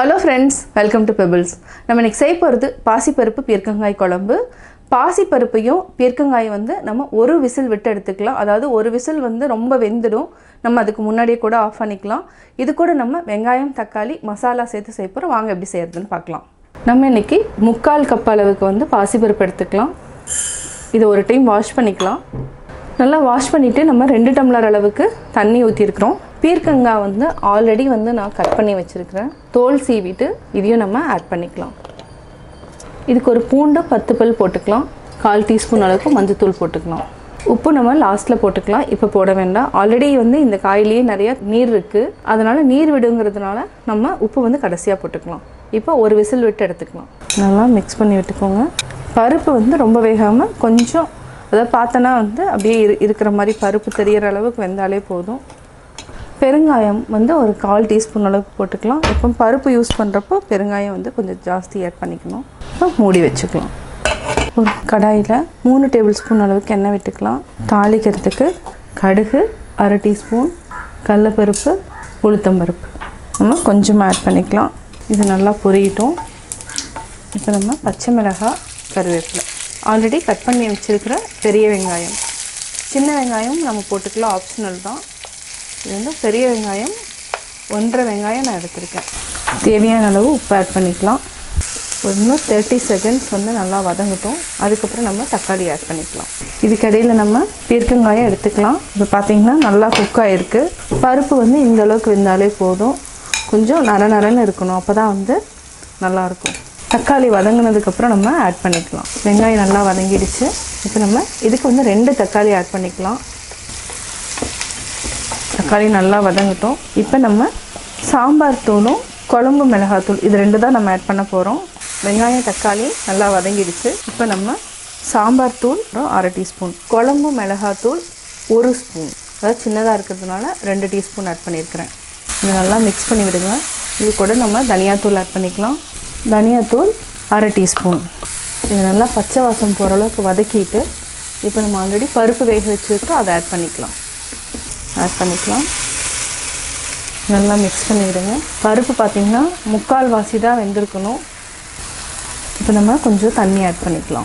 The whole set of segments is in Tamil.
hello friends welcome to Pebbles நம்ம இன்னைக்கு செய்ய போகிறது பாசிப்பருப்பு பீர்க்கங்காய் குழம்பு பாசிப்பருப்பையும் பீர்க்கங்காய் வந்து நம்ம ஒரு விசில் விட்டு எடுத்துக்கலாம் அதாவது ஒரு விசில் வந்து ரொம்ப வெந்துடும் நம்ம அதுக்கு முன்னாடியே கூட ஆஃப் பண்ணிக்கலாம் இது கூட நம்ம வெங்காயம் தக்காளி மசாலா சேர்த்து செய்ய போகிறோம் வாங்க எப்படி செய்யறதுன்னு பார்க்கலாம் நம்ம இன்னைக்கு முக்கால் கப் அளவுக்கு வந்து பாசிப்பருப்பு எடுத்துக்கலாம் இதை ஒரு டைம் வாஷ் பண்ணிக்கலாம் நல்லா வாஷ் பண்ணிவிட்டு நம்ம ரெண்டு டம்ளர் அளவுக்கு தண்ணி ஊற்றிருக்கிறோம் பீர்க்கங்காய் வந்து ஆல்ரெடி வந்து நான் கட் பண்ணி வச்சுருக்கிறேன் தோல் சீவிட்டு இதையும் நம்ம ஆட் பண்ணிக்கலாம் இதுக்கு ஒரு பூண்டு பத்து பல் போட்டுக்கலாம் கால் டீஸ்பூன் அளவுக்கு மஞ்சத்தூள் போட்டுக்கலாம் உப்பு நம்ம லாஸ்ட்டில் போட்டுக்கலாம் இப்போ போட வேண்டாம் ஆல்ரெடி வந்து இந்த காயிலேயே நிறைய நீர் இருக்குது அதனால் நீர் விடுங்கிறதுனால நம்ம உப்பு வந்து கடைசியாக போட்டுக்கலாம் இப்போ ஒரு விசில் விட்டு எடுத்துக்கலாம் நல்லா மிக்ஸ் பண்ணி விட்டுக்கோங்க பருப்பு வந்து ரொம்ப வேகாமல் கொஞ்சம் அதாவது பார்த்தோன்னா வந்து அப்படியே இரு இருக்கிற மாதிரி பருப்பு தெரியற அளவுக்கு வெந்தாலே போதும் பெருங்காயம் வந்து ஒரு கால் டீஸ்பூன் அளவுக்கு போட்டுக்கலாம் இப்போ பருப்பு யூஸ் பண்ணுறப்போ பெருங்காயம் வந்து கொஞ்சம் ஜாஸ்தி ஆட் பண்ணிக்கணும் இப்போ மூடி வச்சுக்கலாம் ஒரு கடாயில் மூணு டேபிள் ஸ்பூன் அளவுக்கு எண்ணெய் விட்டுக்கலாம் தாளிக்கிறதுக்கு கடுகு அரை டீஸ்பூன் கடலப்பருப்பு உளுத்தம்பருப்பு நம்ம கொஞ்சமாக ஆட் பண்ணிக்கலாம் இது நல்லா பொரியட்டும் இப்போ நம்ம பச்சை மிளகாய் கருவேப்பிலை ஆல்ரெடி கட் பண்ணி வச்சுருக்கிற பெரிய வெங்காயம் சின்ன வெங்காயம் நம்ம போட்டுக்கலாம் ஆப்ஷனல் தான் இது வந்து பெரிய வெங்காயம் ஒன்றரை வெங்காயம் நான் எடுத்திருக்கேன் தேவையான அளவு உப்பு ஆட் பண்ணிக்கலாம் ஒரு இன்னும் தேர்ட்டி செகண்ட்ஸ் வந்து நல்லா வதங்கட்டும் அதுக்கப்புறம் நம்ம தக்காளி ஆட் பண்ணிக்கலாம் இதுக்கடையில் நம்ம பீர்க்கங்காயம் எடுத்துக்கலாம் இப்போ பார்த்தீங்கன்னா நல்லா குக் ஆகிருக்கு பருப்பு வந்து இந்த அளவுக்கு வெந்தாலே போதும் கொஞ்சம் நர நரன்னு இருக்கணும் அப்போ தான் வந்து நல்லாயிருக்கும் தக்காளி வதங்கினதுக்கப்புறம் நம்ம ஆட் பண்ணிக்கலாம் வெங்காயம் நல்லா வதங்கிடுச்சு இப்போ நம்ம இதுக்கு வந்து ரெண்டு தக்காளி ஆட் பண்ணிக்கலாம் தக்காளி நல்லா வதங்கட்டும் இப்போ நம்ம சாம்பார் தூளும் குழம்பு மிளகாத்தூள் இது ரெண்டு தான் நம்ம ஆட் பண்ண போகிறோம் வெங்காயம் தக்காளி நல்லா வதங்கிடுச்சு இப்போ நம்ம சாம்பார் தூள் ஒரு அரை டீஸ்பூன் குழம்பு மிளகாத்தூள் ஒரு ஸ்பூன் அதாவது சின்னதாக இருக்கிறதுனால ரெண்டு டீஸ்பூன் ஆட் பண்ணியிருக்கிறேன் இது நல்லா மிக்ஸ் பண்ணி விடுங்க இது கூட நம்ம தனியாத்தூள் ஆட் பண்ணிக்கலாம் தனியாத்தூள் அரை டீஸ்பூன் இது நல்லா பச்சை வாசம் போகிற அளவுக்கு வதக்கிட்டு இப்போ நம்ம ஆல்ரெடி பருப்பு வேக வச்சுருக்கோம் அதை ஆட் பண்ணிக்கலாம் ஆட் பண்ணிக்கலாம் நல்லா மிக்ஸ் பண்ணி விடுங்க பருப்பு பார்த்திங்கன்னா முக்கால் வாசி தான் வெந்திருக்கணும் இப்போ நம்ம கொஞ்சம் தண்ணி ஆட் பண்ணிக்கலாம்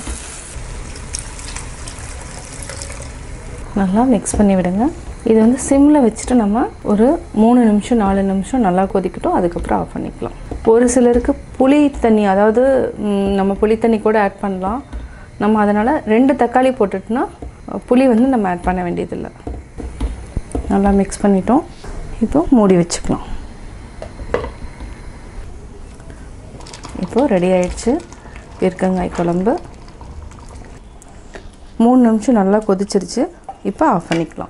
நல்லா மிக்ஸ் பண்ணி விடுங்க இது வந்து சிம்மில் வச்சுட்டு நம்ம ஒரு மூணு நிமிஷம் நாலு நிமிஷம் நல்லா கொதிக்கட்டும் அதுக்கப்புறம் ஆஃப் பண்ணிக்கலாம் ஒரு சிலருக்கு புளி தண்ணி அதாவது ம், நம்ம புளி தண்ணி கூட ஆட் பண்ணலாம் நம்ம அதனால் ரெண்டு தக்காளி போட்டுட்டோன்னா புளி வந்து நம்ம ஆட் பண்ண வேண்டியதில்லை நல்லா மிக்ஸ் பண்ணிட்டோம் இப்போ மூடி வச்சுக்கலாம் இப்போது ரெடி ஆயிடுச்சு பீர்க்கங்காய் குழம்பு மூணு நிமிஷம் நல்லா கொதிச்சிருச்சு இப்போ ஆஃப் பண்ணிக்கலாம்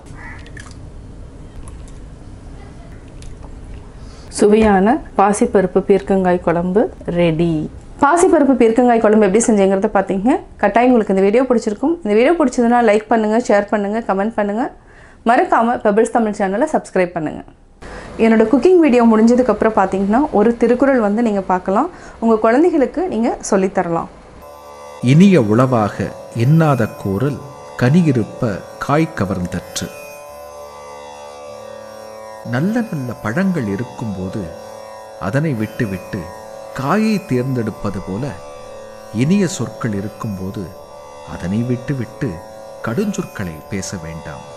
சுவையான பாசிப்பருப்பு பீர்க்கங்காய் குழம்பு ரெடி பாசிப்பருப்பு பீர்க்கங்காய் குழம்பு எப்படி செஞ்சேங்கிறத பார்த்தீங்க கட்டாயம் உங்களுக்கு இந்த வீடியோ பிடிச்சிருக்கும் இந்த வீடியோ பிடிச்சதுன்னா லைக் பண்ணுங்கள் ஷேர் பண்ணுங்கள் கமெண்ட் பண்ணுங்கள் மறக்காமல் பெபிள்ஸ் தமிழ் சேனலை சப்ஸ்கிரைப் பண்ணுங்கள் என்னோட குக்கிங் வீடியோ முடிஞ்சதுக்கப்புறம் பார்த்தீங்கன்னா ஒரு திருக்குறள் வந்து நீங்கள் பார்க்கலாம் உங்கள் குழந்தைகளுக்கு நீங்கள் சொல்லித்தரலாம் இனிய உளவாக எண்ணாத கூறல் கனியிருப்ப காய் கவர்ந்தற்று நல்ல நல்ல பழங்கள் இருக்கும்போது அதனை விட்டுவிட்டு காயை தேர்ந்தெடுப்பது போல இனிய சொற்கள் இருக்கும்போது அதனை விட்டுவிட்டு கடுஞ்சொற்களை பேச வேண்டாம்